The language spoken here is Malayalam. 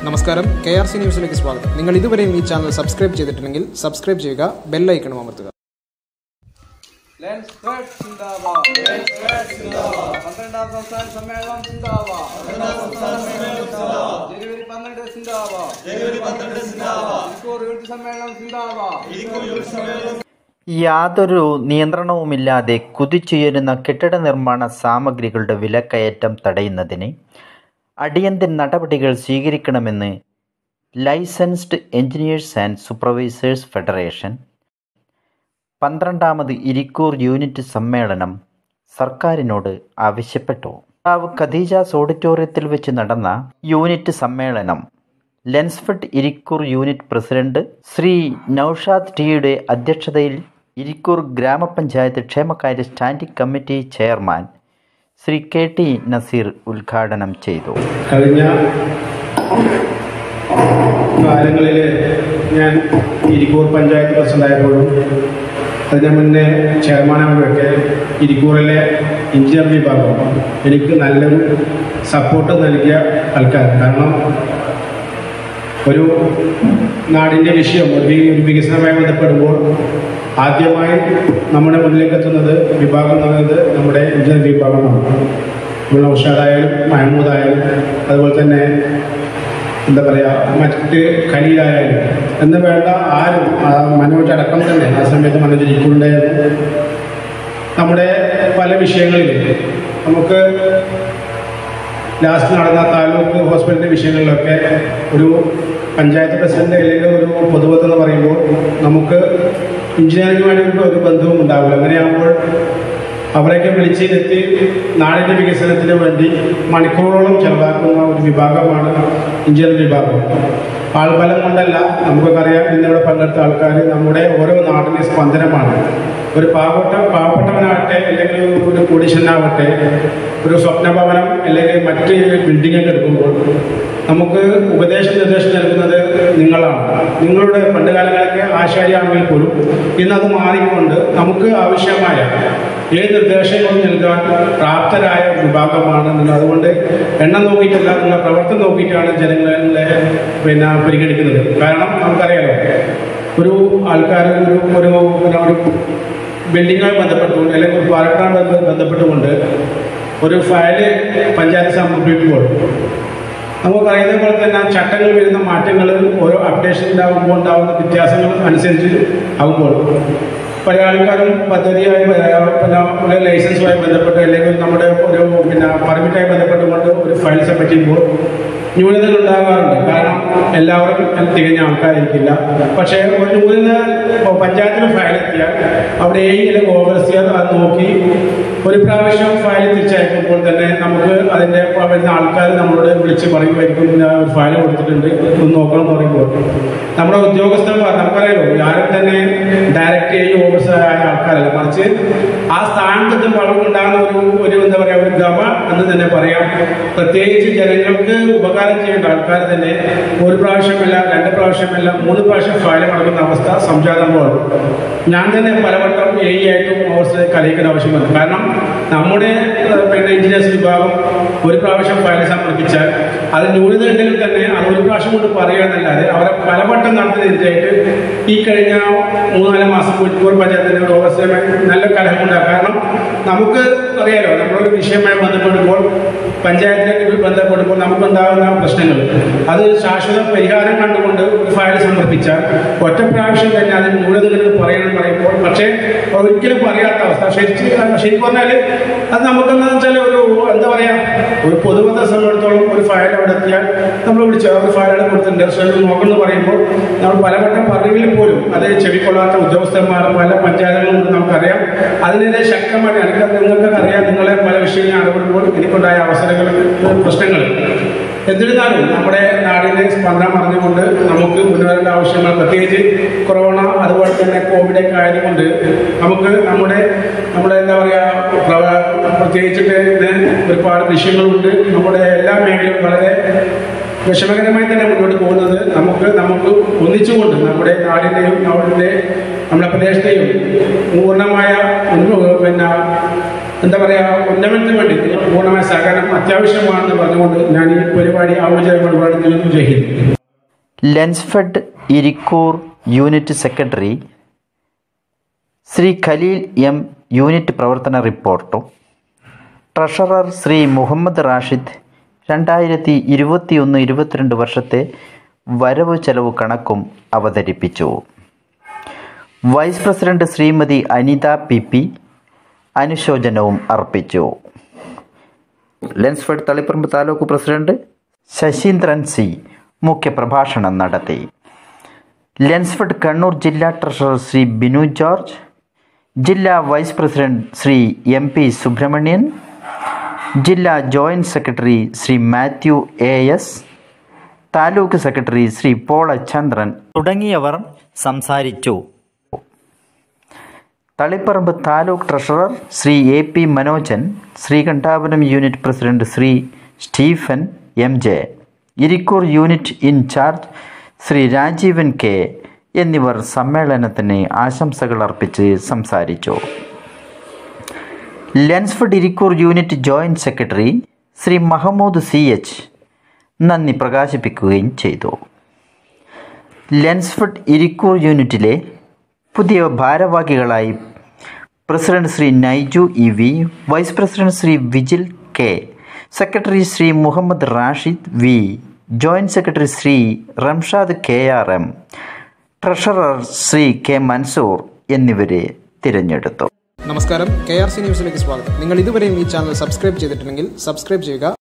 നമസ്കാരം കെ ആർ സി ന്യൂസിലേക്ക് സ്വാഗതം നിങ്ങൾ ഇതുവരെയും ഈ ചാനൽ സബ്സ്ക്രൈബ് ചെയ്തിട്ടുണ്ടെങ്കിൽ സബ്സ്ക്രൈബ് ചെയ്യുക ബെല്ലൈക്കണും അമർത്തുക ലെൻസ് സ്ക്വാഡ് സിന്ദാബാദ് ലെൻസ് സ്ക്വാഡ് സിന്ദാബാദ് പന്ത്രണ്ടാം സംസ്ഥാന സമ്മേളനം സിന്ദാബാദ് ജനുവരി പന്ത്രണ്ട് സിന്ദാബാദ് ജനുവരി പന്ത്രണ്ട് സിന്ദാബാദ് ഇരിക്കൂർ യൂണിറ്റ് സമ്മേളനം സിന്ദാബാദ് യാതൊരു നിയന്ത്രണവുമില്ലാതെ കുതിച്ചുയരുന്ന കെട്ടിട നിർമ്മാണ സാമഗ്രികളുടെ വിലക്കയറ്റം തടയുന്നതിന് അടിയന്തര നടപടികൾ സ്വീകരിക്കണമെന്ന് licensed engineers and supervisors federation പന്ത്രണ്ടാമത് ഇരിക്കൂർ യൂണിറ്റ് സമ്മേളനം സർക്കാരിനോട് ആവശ്യപ്പെട്ടു കാവ് ഖദീജാസ് ഓഡിറ്റോറിയത്തിൽ വെച്ച് നടന്ന യൂണിറ്റ് സമ്മേളനം Lensfed Irikkur unit president Shri Naushad ടിയുടെ അധ്യക്ഷതയിൽ ഇരിക്കൂർ ഗ്രാമപഞ്ചായത്ത് ക്ഷേമകാര്യ standing committee chairman Shri K T Naseer ഉദ്ഘാടനം ചെയ്തു കഴിഞ്ഞ കാലങ്ങളിൽ ഞാൻ ഇരിക്കൂർ പഞ്ചായത്ത് പ്രസിഡൻ്റായപ്പോഴും അതിന് മുന്നേ ചെയർമാനാകുമ്പോഴൊക്കെ ഇരിക്കൂറിലെ എഞ്ചിനീയർ വിഭാഗം എനിക്ക് നല്ലൊരു സപ്പോർട്ട് നൽകിയ ആൾക്കാർ കാരണം ഒരു നാടിൻ്റെ വിഷയം ഒരു വി- ഒരു വികസനവുമായി ബന്ധപ്പെടുമ്പോൾ ആദ്യമായി നമ്മുടെ മുന്നിലേക്ക് എത്തുന്നത് വിഭാഗം എന്ന് പറയുന്നത് നമ്മുടെ എഞ്ചിനീയർ വിഭാഗമാണ് ഇപ്പോൾ നൗഷാദായാലും മഹമ്മൂദായാലും അതുപോലെ തന്നെ എന്താ പറയുക മറ്റ് ഖലീലായാലും എന്ന് വേണ്ട ആരും ആ മനോജ് അടക്കം തന്നെ ആ സമയത്ത് മനോജ് ഇരിക്കുന്നുണ്ടായിരുന്നു നമ്മുടെ പല വിഷയങ്ങളിൽ നമുക്ക് ലാസ്റ്റ് നടന്ന താലൂക്ക് ഹോസ്പിറ്റലിൻ്റെ വിഷയങ്ങളിലൊക്കെ ഒരു പഞ്ചായത്ത് പ്രസിഡന്റ് അല്ലെങ്കിൽ ഒരു പൊതുവത്ത് എന്ന് പറയുമ്പോൾ നമുക്ക് എഞ്ചിനീയറിംഗുമായിട്ട് ഒരു ബന്ധവും ഉണ്ടാവില്ല അങ്ങനെയാകുമ്പോൾ അവരെയൊക്കെ വിളിച്ചിരുത്തി നാടിൻ്റെ വികസനത്തിന് വേണ്ടി മണിക്കൂറോളം ചെലവാക്കുന്ന ഒരു വിഭാഗമാണ് എഞ്ചിനീയറിംഗ് വിഭാഗം ആൾബലം കൊണ്ടല്ല നമുക്കൊക്കെ ഇന്നിവിടെ പങ്കെടുത്ത ആൾക്കാർ നമ്മുടെ ഓരോ നാടിൻ്റെ സ്പന്ദനമാണ് ഒരു പാവപ്പെട്ട പാവപ്പെട്ടവനാവട്ടെ അല്ലെങ്കിൽ ഒരു കോടീശ്വരനാവട്ടെ ഒരു സ്വപ്നഭവനം അല്ലെങ്കിൽ മറ്റ് ബിൽഡിംഗൊക്കെ എടുക്കുമ്പോൾ നമുക്ക് ഉപദേശം നിർദ്ദേശം നൽകുന്നത് നിങ്ങളാണ് നിങ്ങളുടെ പണ്ട് കാലങ്ങളൊക്കെ ആശാരിയാണെങ്കിൽ പോലും ഇന്നത് മാറിക്കൊണ്ട് നമുക്ക് ആവശ്യമായ ഏത് നിർദ്ദേശങ്ങളും നൽകാൻ പ്രാപ്തരായ ഒരു വിഭാഗമാണ് നിങ്ങൾ അതുകൊണ്ട് എണ്ണം നോക്കിയിട്ടല്ല നിങ്ങളുടെ പ്രവർത്തനം നോക്കിയിട്ടാണ് ജനങ്ങളെ പിന്നെ പരിഗണിക്കുന്നത് കാരണം നമുക്കറിയാലോ ഒരു ആൾക്കാർ ഒരു ഒരു പിന്നെ ഒരു ബിൽഡിങ്ങുമായി ബന്ധപ്പെട്ടുകൊണ്ട് അല്ലെങ്കിൽ ഒരു പാലക്കാട് ബന്ധപ്പെട്ടുകൊണ്ട് ഒരു ഫയല് പഞ്ചായത്ത് സമർപ്പിക്കുമ്പോൾ നമുക്കറിയുന്ന പോലെ തന്നെ ആ ചട്ടങ്ങൾ വരുന്ന മാറ്റങ്ങൾ ഓരോ അപ്ഡേഷൻ ഉണ്ടാകുമ്പോൾ ഉണ്ടാകുന്ന വ്യത്യാസങ്ങൾ അനുസരിച്ച് ആകുമ്പോൾ പല ആൾക്കാരും പദ്ധതിയായി ഏർ, പിന്നെ ഒരു ലൈസൻസുമായി ബന്ധപ്പെട്ട് അല്ലെങ്കിൽ നമ്മുടെ ഒരു പിന്നെ പെർമിറ്റായി ബന്ധപ്പെട്ടുകൊണ്ട് ഒരു ഫയൽ സബ്മിറ്റ് ചെയ്യുമ്പോൾ ന്യൂനതകൾ ഉണ്ടാകാറുണ്ട് കാരണം എല്ലാവരും തികഞ്ഞ ആൾക്കാരായിരിക്കില്ല പക്ഷേ ഒരു ന്യൂനത ഇപ്പോൾ പഞ്ചായത്തിന് ഫയൽ എത്തിയാൽ അവിടെ ഏതെങ്കിലും ഓവർസിയർ അത് നോക്കി ഒരു പ്രാവശ്യം ഫയൽ തിരിച്ചയക്കുമ്പോൾ തന്നെ നമുക്ക് അതിൻ്റെ വരുന്ന ആൾക്കാർ നമ്മളോട് വിളിച്ച് പറയുമായിരിക്കും "ഇന്ന ഒരു ഫയൽ കൊടുത്തിട്ടുണ്ട് ഒന്ന് നോക്കണം എന്ന് പറയുമ്പോൾ നമ്മുടെ ഉദ്യോഗസ്ഥന്മാർ നമുക്കറിയാലോ ആരും തന്നെ ഡയറക്റ്റ് ചെയ്യും ഓഫീസർ ആയ ആൾക്കാരല്ല മറിച്ച് ആ സ്ഥാനത്ത് വളർന്നുണ്ടാകുന്ന ഒരു ഒരു എന്താ പറയുക ഒരു ഗമ എന്ന് തന്നെ പറയാം പ്രത്യേകിച്ച് ജനങ്ങൾക്ക് ഉപകാരം ചെയ്യേണ്ട ആൾക്കാർ തന്നെ ഒരു പ്രാവശ്യമല്ല രണ്ട് പ്രാവശ്യമല്ല മൂന്ന് പ്രാവശ്യം ഫയൽ നടക്കുന്ന അവസ്ഥ സംജാതമാണ് ഞാൻ തന്നെ പലവട്ടം എ ആയിട്ടും ഓഫീസറെ കലയിക്കാൻ ആവശ്യമുണ്ട് കാരണം നമ്മുടെ ഏഹ്, പിന്നെ എഞ്ചിനീയേഴ്സ് വിഭാഗം ഒരു പ്രാവശ്യം ഫയൽ സമർപ്പിച്ചാൽ അത് ന്യൂനത ഉണ്ടെങ്കിൽ തന്നെ അത് ഒരു പ്രാവശ്യം കൊണ്ട് പറയുകയെന്നല്ലാതെ അവരെ പലവട്ടം നടത്തുന്നതിനായിട്ട് ഈ കഴിഞ്ഞ മൂന്നാല് മാസം കോഴിക്കോട് പഞ്ചായത്തിന്റെ ഓവർസീമായി നല്ല കലഹമുണ്ടാകും കാരണം നമുക്ക് അറിയാലോ നമ്മളൊരു വിഷയവുമായി ബന്ധപ്പെടുമ്പോൾ പഞ്ചായത്തിലേക്ക് ബന്ധപ്പെടുമ്പോൾ നമുക്കുണ്ടാകുന്ന പ്രശ്നങ്ങൾ അത് ശാശ്വത പരിഹാരം കണ്ടുകൊണ്ട് ഒരു ഫയൽ സമർപ്പിച്ചാൽ ഒറ്റ പ്രാവശ്യം തന്നെ അതിന് ന്യൂനതകൾ പറയണം പറയുമ്പോൾ പക്ഷേ ഒരിക്കലും പറയാത്ത അവസ്ഥ ശരിക്കും ശരിക്കും പറഞ്ഞാൽ അത് നമുക്കെന്താ വെച്ചാൽ ഒരു എന്താ പറയാ ഒരു പൊതുബന്ധ സംബന്ധിച്ചിടത്തോളം ഒരു ഫയൽ അവിടെ എത്തിയാൽ നമ്മൾ വിളിച്ച ഒരു ഫയൽ അവിടെ കൊടുത്തിട്ടുണ്ട് ശ്രദ്ധ നോക്കണം പറയുമ്പോൾ നമ്മൾ പലവട്ടം പറഞ്ഞെങ്കിൽ പോലും അത് ചെവിക്കൊള്ളാത്ത ഉദ്യോഗസ്ഥന്മാർ പല പഞ്ചായത്തുകളും നമുക്കറിയാം അതിനെതിരെ ശക്തമായിട്ട് എനിക്ക് നിങ്ങൾക്കൊക്കെ അറിയാം നിങ്ങളെ പല വിഷയങ്ങൾ ഇടപെടുമ്പോൾ എനിക്കുണ്ടായ അവസരങ്ങൾ പ്രശ്നങ്ങൾ എന്നിരുന്നാലും നമ്മുടെ നാടിനെ സ്പന്ദനം അറിഞ്ഞുകൊണ്ട് നമുക്ക് മുന്നേറേണ്ട ആവശ്യങ്ങൾ പ്രത്യേകിച്ച് കൊറോണ അതുപോലെ തന്നെ കോവിഡൊക്കെ ആയതുകൊണ്ട് നമുക്ക് നമ്മുടെ നമ്മുടെ എന്താ പറയുക പ്രവ- പ്രത്യേകിച്ചിട്ട് ഇത് ഒരുപാട് വിഷയങ്ങളുണ്ട് നമ്മുടെ എല്ലാ മേഖലയും വളരെ വിഷമകരമായി തന്നെ മുന്നോട്ട് പോകുന്നത് നമുക്ക് നമുക്ക് ഒന്നിച്ചുകൊണ്ട് നമ്മുടെ നാടിനെയും നമ്മുടെ നമ്മുടെ പ്രദേശത്തെയും പൂർണ്ണമായ ഉന്ന- പിന്നെ എന്താ പറയുക ഉന്നമനത്തിന് വേണ്ടി പൂർണ്ണമായ സഹകരണം അത്യാവശ്യമാണെന്ന് പറഞ്ഞുകൊണ്ട് ഞാൻ ഈ പരിപാടി ഔപചാരികമായി ഉദ്ഘാടനം ചെയ്യുന്നു Lensfed Irikkur unit secretary Shri Khaleel M unit പ്രവർത്തന റിപ്പോർട്ടും ട്രഷറർ ശ്രീ മുഹമ്മദ് റാഷിദ് രണ്ടായിരത്തി ഇരുപത്തിയൊന്ന് ഇരുപത്തിരണ്ട് വർഷത്തെ വരവ് ചെലവ് കണക്കും അവതരിപ്പിച്ചു vice president Shrimati Anitha P P അനുശോചനവും അർപ്പിച്ചു Lensfed Taliparamba taluk president Sasheendran C മുഖ്യപ്രഭാഷണം നടത്തി ലെൻസ്ഫെഡ് കണ്ണൂർ ജില്ലാ ട്രഷറർ ശ്രീ ബിനു ജോർജ് ജില്ലാ vice president Shri M P Subramanian ജില്ലാ joint secretary Shri Mathew A S taluk secretary Shri Pola Chandran തുടങ്ങിയവർ സംസാരിച്ചു Taliparamba taluk treasurer Shri A P Manojan Sreekandapuram unit president Shri Stephen M J Irikkur unit in charge Shri Rajeevan K എന്നിവർ സമ്മേളനത്തിന് ആശംസകൾ അർപ്പിച്ച് സംസാരിച്ചു Lensfed Irikkur unit joint secretary Shri Mahmood C H നന്ദി പ്രകാശിപ്പിക്കുകയും ചെയ്തു ലെൻസ്ഫഡ് ഇരിക്കൂർ യൂണിറ്റിലെ പുതിയ ഭാരവാഹികളായി president Shri Naiju E V vice president Shri Vijil K secretary Shri Muhammad Rashid V joint secretary Shri Ramshad K R M treasurer Shri K Mansoor എന്നിവരെ തിരഞ്ഞെടുത്തു നമസ്കാരം കെ ആർ സി ന്യൂസിലേക്ക് സ്വാഗതം നിങ്ങൾ ഇതുവരെയും ഈ ചാനൽ സബ്സ്ക്രൈബ് ചെയ്തിട്ടുണ്ടെങ്കിൽ സബ്സ്ക്രൈബ് ചെയ്യുക